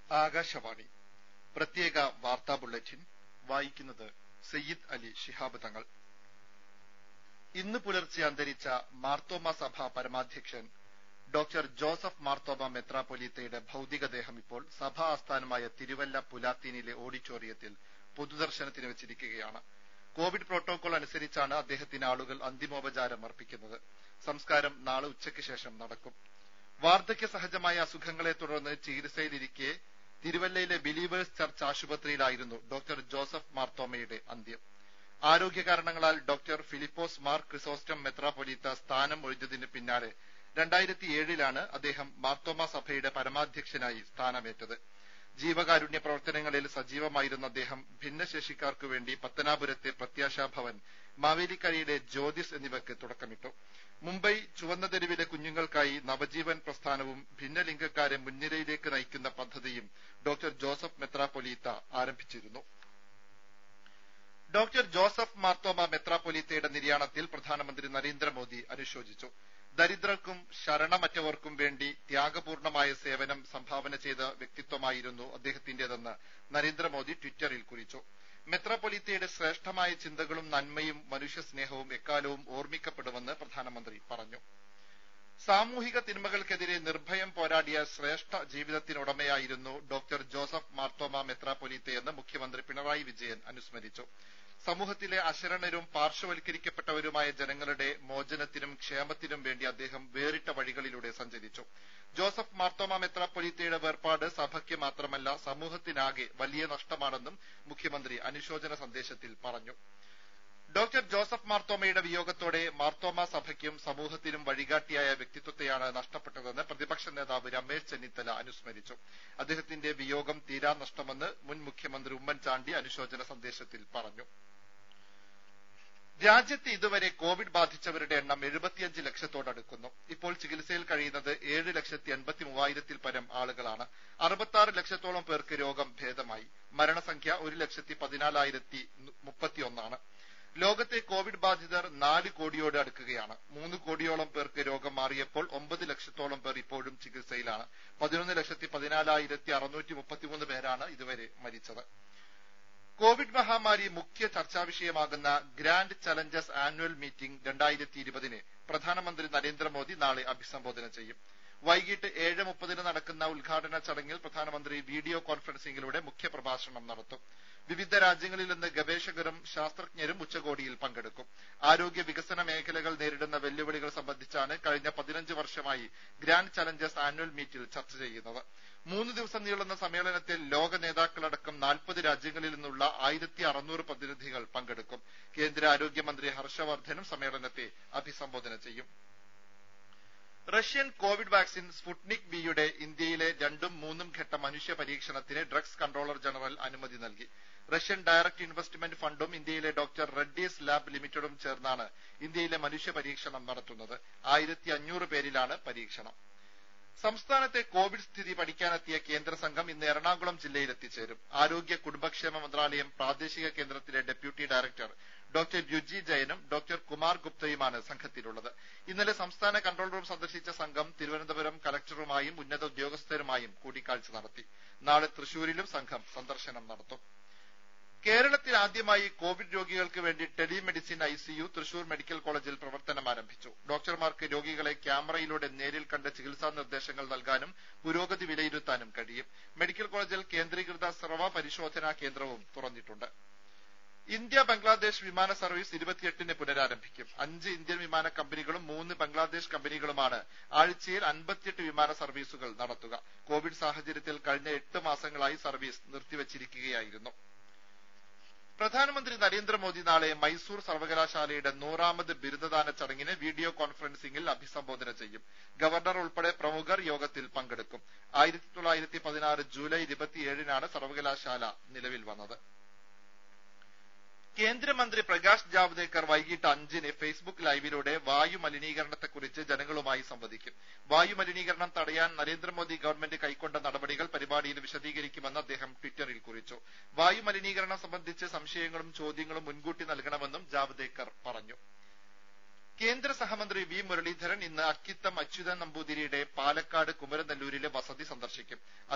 ആകാശവാണി പ്രത്യേക വാർത്താ ബുള്ളറ്റിൻ വായിക്കുന്നത് സയ്യിദ് അലി ശിഹാബ് തങ്ങൾ ഇന്ന് പുലർച്ചെ അന്തരിച്ച മാർത്തോമ സഭ പരമാധ്യക്ഷൻ ഡോക്ടർ ജോസഫ് മാർത്തോമ മെത്രാപ്പൊലീത്തയുടെ ഭൌതികദേഹം ഇപ്പോൾ സഭാ ആസ്ഥാനമായ തിരുവല്ല പുലാത്തീനിലെ ഓഡിറ്റോറിയത്തിൽ പൊതുദർശനത്തിന് വെച്ചിരിക്കുകയാണ് കോവിഡ് പ്രോട്ടോകോൾ അനുസരിച്ചാണ് അദ്ദേഹത്തിന് ആളുകൾ അന്തിമോപചാരം അർപ്പിക്കുന്നത് സംസ്കാരം നാളെ ഉച്ചയ്ക്ക് ശേഷം നടക്കും വാർദ്ധക്യ സഹജമായ അസുഖങ്ങളെ തുടർന്ന് ചികിത്സയിലിരിക്കെ തിരുവല്ലയിലെ ബിലീവേഴ്സ് ചർച്ച് ആശുപത്രിയിലായിരുന്നു ഡോക്ടർ ജോസഫ് മാർത്തോമയുടെ അന്ത്യം ആരോഗ്യ കാരണങ്ങളാൽ ഡോക്ടർ ഫിലിപ്പോസ് മാർ ക്രിസോസ്റ്റം മെത്രാപ്പൊലീത്ത സ്ഥാനം ഒഴിഞ്ഞതിന് പിന്നാലെ രണ്ടായിരത്തി ഏഴിലാണ് അദ്ദേഹം മാർത്തോമ സഭയുടെ പരമാധ്യക്ഷനായി സ്ഥാനമേറ്റത് ജീവകാരുണ്യ പ്രവർത്തനങ്ങളിൽ സജീവമായിരുന്ന അദ്ദേഹം ഭിന്നശേഷിക്കാർക്കു വേണ്ടി പത്തനാപുരത്തെ പ്രത്യാശാ ഭവൻ മാവേലിക്കരയിലെ ജ്യോതിസ് എന്നിവയ്ക്ക് തുടക്കമിട്ടു മുംബൈ ചുവന്ന തെരുവിലെ കുഞ്ഞുങ്ങൾക്കായി നവജീവൻ പ്രസ്ഥാനവും ഭിന്നലിംഗക്കാരെ മുൻനിരയിലേക്ക് നയിക്കുന്ന പദ്ധതിയും ഡോക്ടർ ജോസഫ് മെത്രാപ്പൊലീത്ത ആരംഭിച്ചിരുന്നു ഡോക്ടർ ജോസഫ് മാർത്തോമ മെത്രാപ്പൊലീത്തയുടെ നിര്യാണത്തിൽ പ്രധാനമന്ത്രി നരേന്ദ്രമോദി അനുശോചിച്ചു ദരിദ്രർക്കും ശരണമറ്റവർക്കും വേണ്ടി ത്യാഗപൂർണമായ സേവനം സംഭാവന ചെയ്ത വ്യക്തിത്വമായിരുന്നു അദ്ദേഹത്തിന്റേതെന്ന് നരേന്ദ്രമോദി ട്വിറ്ററിൽ കുറിച്ചു മെത്രാപ്പൊലീത്തയുടെ ശ്രേഷ്ഠമായ ചിന്തകളും നന്മയും മനുഷ്യസ്നേഹവും എക്കാലവും ഓർമ്മിക്കപ്പെടുമെന്ന് പ്രധാനമന്ത്രി പറഞ്ഞു സാമൂഹിക തിന്മകൾക്കെതിരെ നിർഭയം പോരാടിയ ശ്രേഷ്ഠ ജീവിതത്തിനുടമയായിരുന്നു ഡോക്ടർ ജോസഫ് മാർത്തോമ മെത്രാപ്പൊലീത്തയെന്ന് മുഖ്യമന്ത്രി പിണറായി വിജയൻ അനുസ്മരിച്ചു സമൂഹത്തിലെ അശരണരും പാർശ്വവൽക്കരിക്കപ്പെട്ടവരുമായ ജനങ്ങളുടെ മോചനത്തിനും ക്ഷേമത്തിനും വേണ്ടി അദ്ദേഹം വേറിട്ട വഴികളിലൂടെ സഞ്ചരിച്ചു ജോസഫ് മാർത്തോമ മെത്രാപ്പൊലീത്തയുടെ വേർപാട് സഭയ്ക്ക് മാത്രമല്ല സമൂഹത്തിനാകെ വലിയ നഷ്ടമാണെന്നും മുഖ്യമന്ത്രി അനുശോചന സന്ദേശത്തിൽ പറഞ്ഞു ഡോക്ടർ ജോസഫ് മാർത്തോമയുടെ വിയോഗത്തോടെ മാർത്തോമ സഭയ്ക്കും സമൂഹത്തിനും വഴികാട്ടിയായ വ്യക്തിത്വത്തെയാണ് നഷ്ടപ്പെട്ടതെന്ന് പ്രതിപക്ഷ നേതാവ് രമേശ് ചെന്നിത്തല അനുസ്മരിച്ചു അദ്ദേഹത്തിന്റെ വിയോഗം തീരാ നഷ്ടമെന്ന് മുൻ മുഖ്യമന്ത്രി ഉമ്മൻചാണ്ടി അനുശോചന സന്ദേശത്തിൽ പറഞ്ഞു രാജ്യത്ത് ഇതുവരെ കോവിഡ് ബാധിച്ചവരുടെ എണ്ണം എഴുപത്തിയഞ്ച് ലക്ഷത്തോടടുക്കുന്നു ഇപ്പോൾ ചികിത്സയിൽ കഴിയുന്നത് ഏഴ് ലക്ഷത്തി എൺപത്തി മൂവായിരത്തിൽ പരം ആളുകളാണ് അറുപത്തി ലക്ഷത്തോളം പേർക്ക് രോഗം ഭേദമായി മരണസംഖ്യ ഒരു ലക്ഷത്തി പതിനാലായിരത്തി മുപ്പത്തിയൊന്നാണ് ലോകത്തെ കോവിഡ് ബാധിതർ നാല് കോടിയോട് അടുക്കുകയാണ് മൂന്ന് കോടിയോളം പേർക്ക് രോഗം മാറിയപ്പോൾ ഒമ്പത് ലക്ഷത്തോളം പേർ ഇപ്പോഴും ചികിത്സയിലാണ് പതിനൊന്ന് ലക്ഷത്തി പതിനാലായിരത്തി അറുന്നൂറ്റി മുപ്പത്തിമൂന്ന് പേരാണ് ഇതുവരെ മരിച്ചത് കോവിഡ് മഹാമാരി മുഖ്യ ചർച്ചാ വിഷയമാകുന്ന ഗ്രാൻഡ് ചലഞ്ചസ് ആനുവൽ മീറ്റിംഗ് രണ്ടായിരത്തി ഇരുപതിന് പ്രധാനമന്ത്രി നരേന്ദ്രമോദി നാളെ അഭിസംബോധന ചെയ്യും വൈകിട്ട് ഏഴ് മുപ്പതിന് നടക്കുന്ന ഉദ്ഘാടന ചടങ്ങിൽ പ്രധാനമന്ത്രി വീഡിയോ കോൺഫറൻസിംഗിലൂടെ മുഖ്യപ്രഭാഷണം നടത്തും വിവിധ രാജ്യങ്ങളിൽ നിന്ന് ഗവേഷകരും ശാസ്ത്രജ്ഞരും ഉച്ചകോടിയിൽ പങ്കെടുക്കും ആരോഗ്യ വികസന മേഖലകൾ നേരിടുന്ന വെല്ലുവിളികൾ സംബന്ധിച്ചാണ് കഴിഞ്ഞ പതിനഞ്ച് വർഷമായി ഗ്രാൻഡ് ചലഞ്ചസ് ആനുവൽ മീറ്റിൽ ചർച്ച ചെയ്യുന്നത് മൂന്ന് ദിവസം നീളുന്ന സമ്മേളനത്തിൽ ലോക നേതാക്കളടക്കം നാൽപ്പത് രാജ്യങ്ങളിൽ നിന്നുള്ള ആയിരത്തി അറുന്നൂറ് പ്രതിനിധികൾ പങ്കെടുക്കും കേന്ദ്ര ആരോഗ്യമന്ത്രി ഹർഷവർദ്ധനും സമ്മേളനത്തെ അഭിസംബോധന ചെയ്യും റഷ്യൻ കോവിഡ് വാക്സിൻ സ്പുട്നിക് വിയുടെ ഇന്ത്യയിലെ രണ്ടും മൂന്നും ഘട്ട മനുഷ്യ പരീക്ഷണത്തിന് ഡ്രഗ്സ് കൺട്രോളർ ജനറൽ അനുമതി നൽകി റഷ്യൻ ഡയറക്ട് ഇൻവെസ്റ്റ്മെന്റ് ഫണ്ടും ഇന്ത്യയിലെ ഡോക്ടർ റെഡ്ഡീസ് ലാബ് ലിമിറ്റഡും ചേർന്നാണ് ഇന്ത്യയിലെ മനുഷ്യ പരീക്ഷണം നടത്തുന്നത് ആയിരത്തി അഞ്ഞൂറ് പേരിലാണ് പരീക്ഷണം സംസ്ഥാനത്തെ കോവിഡ് സ്ഥിതി പഠിക്കാനെത്തിയ കേന്ദ്ര സംഘം ഇന്ന് എറണാകുളം ജില്ലയിൽ എത്തിച്ചേരും ആരോഗ്യ കുടുംബക്ഷേമ മന്ത്രാലയം പ്രാദേശിക കേന്ദ്രത്തിലെ ഡെപ്യൂട്ടി ഡയറക്ടർ ഡോക്ടർ രുചി ജയനും ഡോക്ടർ കുമാർ ഗുപ്തയുമാണ് സംഘത്തിലുള്ളത് ഇന്നലെ സംസ്ഥാന കൺട്രോൾ റൂം സന്ദർശിച്ച സംഘം തിരുവനന്തപുരം കലക്ടറുമായും ഉന്നത ഉദ്യോഗസ്ഥരുമായും കൂടിക്കാഴ്ച നടത്തി നാളെ തൃശൂരിലും സംഘം സന്ദർശനം നടത്തും കേരളത്തിൽ ആദ്യമായി കോവിഡ് രോഗികൾക്ക് വേണ്ടി ടെലിമെഡിസിൻ ഐസിയു തൃശൂർ മെഡിക്കൽ കോളേജിൽ പ്രവർത്തനം ആരംഭിച്ചു ഡോക്ടർമാർക്ക് രോഗികളെ ക്യാമറയിലൂടെ നേരിൽ കണ്ട് ചികിത്സാ നിർദ്ദേശങ്ങൾ നൽകാനും പുരോഗതി വിലയിരുത്താനും കഴിയും മെഡിക്കൽ കോളേജിൽ കേന്ദ്രീകൃത സ്രവ പരിശോധനാ കേന്ദ്രവും തുറന്നിട്ടുണ്ട് ഇന്ത്യ ബംഗ്ലാദേശ് വിമാന സർവീസ് ഇരുപത്തിയെട്ടിന് പുനരാരംഭിക്കും അഞ്ച് ഇന്ത്യൻ വിമാന കമ്പനികളും മൂന്ന് ബംഗ്ലാദേശ് കമ്പനികളുമാണ് ആഴ്ചയിൽ അൻപത്തിയെട്ട് വിമാന സർവീസുകൾ നടത്തുക കോവിഡ് സാഹചര്യത്തിൽ കഴിഞ്ഞ എട്ട് മാസങ്ങളായി സർവീസ് നിർത്തിവച്ചിരിക്കുകയായിരുന്നു പ്രധാനമന്ത്രി നരേന്ദ്രമോദി നാളെ മൈസൂർ സർവകലാശാലയുടെ നൂറാമത് ബിരുദദാന ചടങ്ങിനെ വീഡിയോ കോൺഫറൻസിംഗിൽ അഭിസംബോധന ചെയ്യും ഗവർണർ ഉൾപ്പെടെ പ്രമുഖർ യോഗത്തിൽ പങ്കെടുക്കും ആയിരത്തി തൊള്ളായിരത്തി പതിനാറ് ജൂലൈ ഇരുപത്തിയേഴിനാണ് സർവകലാശാല നിലവിൽ വന്നത് കേന്ദ്രമന്ത്രി പ്രകാശ് ജാവ്ദേക്കർ വൈകിട്ട് അഞ്ചിന് ഫേസ്ബുക്ക് ലൈവിലൂടെ വായു മലിനീകരണത്തെക്കുറിച്ച് ജനങ്ങളുമായി സംവദിക്കും വായു മലിനീകരണം തടയാൻ നരേന്ദ്രമോദി ഗവൺമെന്റ് കൈക്കൊണ്ട നടപടികൾ പരിപാടിയിൽ വിശദീകരിക്കുമെന്ന് അദ്ദേഹം ട്വിറ്ററിൽ കുറിച്ചു വായു മലിനീകരണം സംബന്ധിച്ച് സംശയങ്ങളും ചോദ്യങ്ങളും മുൻകൂട്ടി നൽകണമെന്നും ജാവ്ദേക്കർ പറഞ്ഞു കേന്ദ്ര സഹമന്ത്രി വി മുരളീധരൻ ഇന്ന് അക്കിത്തം അച്യുതൻ നമ്പൂതിരിയുടെ പാലക്കാട് കുമരനെല്ലൂരിലെ വസതി സന്ദർശിക്കും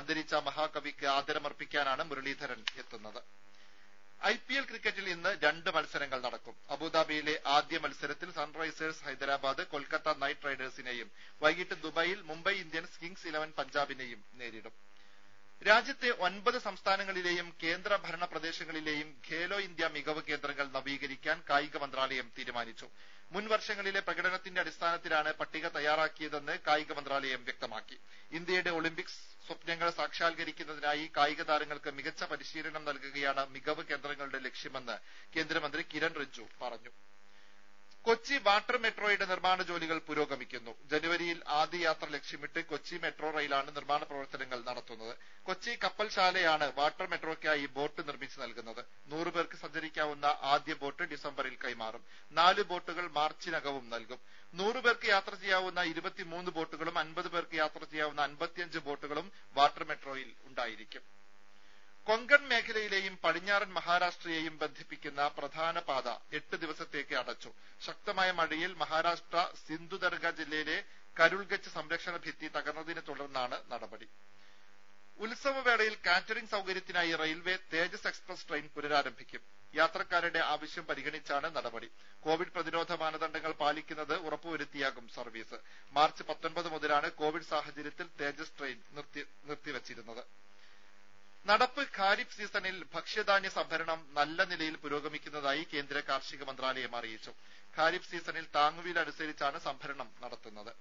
അന്തരിച്ച മഹാകവിക്ക് ആദരമർപ്പിക്കാനാണ് മുരളീധരൻ എത്തുന്നത് ഐ പി എൽ ക്രിക്കറ്റിൽ ഇന്ന് രണ്ട് മത്സരങ്ങൾ നടക്കും അബുദാബിയിലെ ആദ്യ മത്സരത്തിൽ സൺറൈസേഴ്സ് ഹൈദരാബാദ് കൊൽക്കത്ത നൈറ്റ് റൈഡേഴ്സിനെയും വൈകിട്ട് ദുബായിൽ മുംബൈ ഇന്ത്യൻസ് കിങ്സ് ഇലവൻ പഞ്ചാബിനെയും നേരിടും രാജ്യത്തെ ഒൻപത് സംസ്ഥാനങ്ങളിലെയും കേന്ദ്ര ഭരണ പ്രദേശങ്ങളിലെയും ഖേലോ ഇന്ത്യ മികവ് കേന്ദ്രങ്ങൾ നവീകരിക്കാൻ കായിക മന്ത്രാലയം തീരുമാനിച്ചു മുൻ വർഷങ്ങളിലെ പ്രകടനത്തിന്റെ അടിസ്ഥാനത്തിലാണ് പട്ടിക തയ്യാറാക്കിയതെന്ന് കായിക മന്ത്രാലയം വ്യക്തമാക്കി ഇന്ത്യയുടെ ഒളിമ്പിക്സ് സ്വപ്നങ്ങൾ സാക്ഷാത്കരിക്കുന്നതിനായി കായിക താരങ്ങൾക്ക് മികച്ച പരിശീലനം നൽകുകയാണ് മികവ് കേന്ദ്രങ്ങളുടെ ലക്ഷ്യമെന്ന് കേന്ദ്രമന്ത്രി കിരൺ റിജ്ജു പറഞ്ഞു കൊച്ചി വാട്ടർ മെട്രോയുടെ നിർമ്മാണ ജോലികൾ പുരോഗമിക്കുന്നു ജനുവരിയിൽ ആദ്യ യാത്ര ലക്ഷ്യമിട്ട് കൊച്ചി മെട്രോ റെയിലാണ് നിർമ്മാണ പ്രവർത്തനങ്ങൾ നടത്തുന്നത് കൊച്ചി കപ്പൽശാലയാണ് വാട്ടർ മെട്രോയ്ക്കായി ബോട്ട് നിർമ്മിച്ചു നൽകുന്നത് നൂറ് പേർക്ക് സഞ്ചരിക്കാവുന്ന ആദ്യ ബോട്ട് ഡിസംബറിൽ കൈമാറും നാല് ബോട്ടുകൾ മാർച്ചിനകവും നൽകും നൂറ് പേർക്ക് യാത്ര ചെയ്യാവുന്ന ഇരുപത്തിമൂന്ന് ബോട്ടുകളും അൻപത് പേർക്ക് യാത്ര ചെയ്യാവുന്ന അൻപത്തിയഞ്ച് ബോട്ടുകളും വാട്ടർ മെട്രോയിൽ ഉണ്ടായിരിക്കും കൊങ്കൺ മേഖലയിലെയും പടിഞ്ഞാറൻ മഹാരാഷ്ട്രയെയും ബന്ധിപ്പിക്കുന്ന പ്രധാന പാത എട്ട് ദിവസത്തേക്ക് അടച്ചു ശക്തമായ മഴയിൽ മഹാരാഷ്ട്ര സിന്ധുദർഗ ജില്ലയിലെ കരുൾഗച്ച് സംരക്ഷണ ഭിത്തി തകർന്നതിനെ തുടർന്നാണ് നടപടി ഉത്സവവേളയിൽ കാറ്ററിംഗ് സൌകര്യത്തിനായി റെയിൽവേ തേജസ് എക്സ്പ്രസ് ട്രെയിൻ പുനരാരംഭിക്കും യാത്രക്കാരുടെ ആവശ്യം പരിഗണിച്ചാണ് നടപടി കോവിഡ് പ്രതിരോധ മാനദണ്ഡങ്ങൾ പാലിക്കുന്നത് ഉറപ്പുവരുത്തിയാകും സർവീസ് മാർച്ച് പത്തൊൻപത് മുതലാണ് കോവിഡ് സാഹചര്യത്തിൽ തേജസ് ട്രെയിൻ നിർത്തിവച്ചിരുന്നത് നടപ്പ് ഖാരിഫ് സീസണിൽ ഭക്ഷ്യധാന്യ സംഭരണം നല്ല നിലയിൽ പുരോഗമിക്കുന്നതായി കേന്ദ്ര കാർഷിക മന്ത്രാലയം അറിയിച്ചു ഖാരിഫ് സീസണിൽ താങ്ങുവില അനുസരിച്ചാണ് സംഭരണം നടത്തുന്നത്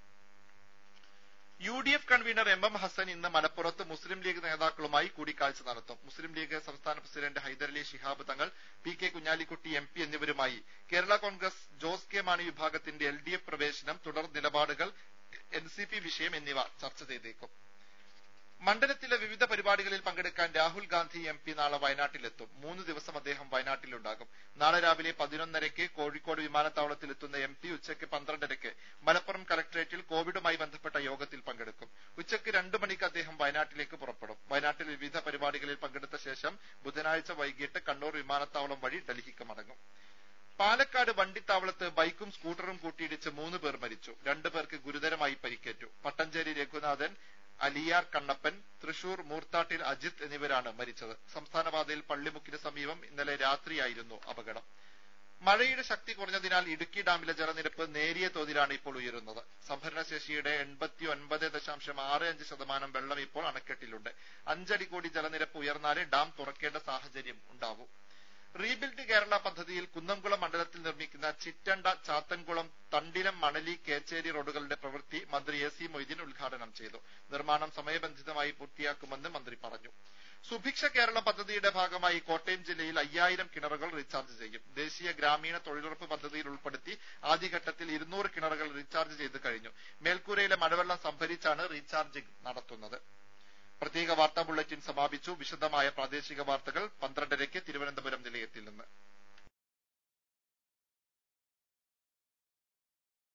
U D F convenor M M Hassan ഇന്ന് മലപ്പുറത്ത് മുസ്ലിം ലീഗ് നേതാക്കളുമായി കൂടിക്കാഴ്ച നടത്തും മുസ്ലിം ലീഗ് സംസ്ഥാന president Hyderali Shihab Thangal P K Kunhalikutty M P എന്നിവരുമായി കേരള കോൺഗ്രസ് ജോസ് കെ മാണി വിഭാഗത്തിന്റെ എൽ ഡി എഫ് പ്രവേശനം തുടർ നിലപാടുകൾ എൻ സി പി വിഷയം എന്നിവ ചർച്ച ചെയ്തേക്കും മണ്ഡലത്തിലെ വിവിധ പരിപാടികളിൽ പങ്കെടുക്കാൻ രാഹുൽ ഗാന്ധി എം പി നാളെ വയനാട്ടിലെത്തും മൂന്ന് ദിവസം അദ്ദേഹം വയനാട്ടിലുണ്ടാകും നാളെ രാവിലെ പതിനൊന്നരയ്ക്ക് കോഴിക്കോട് വിമാനത്താവളത്തിൽ എത്തുന്ന എം പി ഉച്ചയ്ക്ക് പന്ത്രണ്ടരയ്ക്ക് മലപ്പുറം കലക്ടറേറ്റിൽ കോവിഡുമായി ബന്ധപ്പെട്ട യോഗത്തിൽ പങ്കെടുക്കും ഉച്ചയ്ക്ക് രണ്ടു മണിക്ക് അദ്ദേഹം വയനാട്ടിലേക്ക് പുറപ്പെടും വയനാട്ടിൽ വിവിധ പരിപാടികളിൽ പങ്കെടുത്ത ശേഷം ബുധനാഴ്ച വൈകിട്ട് കണ്ണൂർ വിമാനത്താവളം വഴി ഡൽഹിക്ക് മടങ്ങും പാലക്കാട് വണ്ടിത്താവളത്ത് ബൈക്കും സ്കൂട്ടറും കൂട്ടിയിടിച്ച് മൂന്ന് പേർ മരിച്ചു രണ്ടുപേർക്ക് ഗുരുതരമായി പരിക്കേറ്റു പട്ടഞ്ചേരി രഘുനാഥൻ അലിയാർ കണ്ണപ്പൻ തൃശൂർ മൂർത്താട്ടിൽ അജിത് എന്നിവരാണ് മരിച്ചത് സംസ്ഥാനപാതയിൽ പള്ളിമുക്കിന് സമീപം ഇന്നലെ രാത്രിയായിരുന്നു അപകടം മഴയുടെ ശക്തി കുറഞ്ഞതിനാൽ ഇടുക്കി ഡാമിലെ ജലനിരപ്പ് നേരിയ തോതിലാണ് ഇപ്പോൾ ഉയരുന്നത് സംഭരണശേഷിയുടെ എൺപത്തി ഒൻപത് ദശാംശം ആറ് അഞ്ച് ശതമാനം വെള്ളം ഇപ്പോൾ അണക്കെട്ടിലുണ്ട് അഞ്ചടി കോടി ജലനിരപ്പ് ഉയർന്നാലേ ഡാം തുറക്കേണ്ട സാഹചര്യം ഉണ്ടാവൂ റീബിൽഡ് കേരള പദ്ധതിയിൽ കുന്നംകുളം മണ്ഡലത്തിൽ നിർമ്മിക്കുന്ന ചിറ്റണ്ട ചാത്തൻകുളം തണ്ടിനം മണലി കേച്ചേരി റോഡുകളുടെ പ്രവൃത്തി മന്ത്രി എ സി മൊയ്തീൻ ഉദ്ഘാടനം ചെയ്തു നിർമ്മാണം സമയബന്ധിതമായി പൂർത്തിയാക്കുമെന്ന് മന്ത്രി പറഞ്ഞു സുഭിക്ഷ കേരളം പദ്ധതിയുടെ ഭാഗമായി കോട്ടയം ജില്ലയിൽ അയ്യായിരം കിണറുകൾ റീചാർജ് ചെയ്യും ദേശീയ ഗ്രാമീണ തൊഴിലുറപ്പ് പദ്ധതിയിൽ ഉൾപ്പെടുത്തി ആദ്യഘട്ടത്തിൽ ഇരുന്നൂറ് കിണറുകൾ റീചാർജ് ചെയ്ത് കഴിഞ്ഞു മേൽക്കൂരയിലെ മഴവെള്ളം സംഭരിച്ചാണ് റീചാർജിംഗ് നടത്തുന്നത് പ്രത്യേക വാർത്താ ബുള്ളറ്റിൻ സമാപിച്ചു വിശദമായ പ്രാദേശിക വാർത്തകൾ പന്ത്രണ്ടരയ്ക്ക് തിരുവനന്തപുരം നിലയത്തിൽ നിന്ന്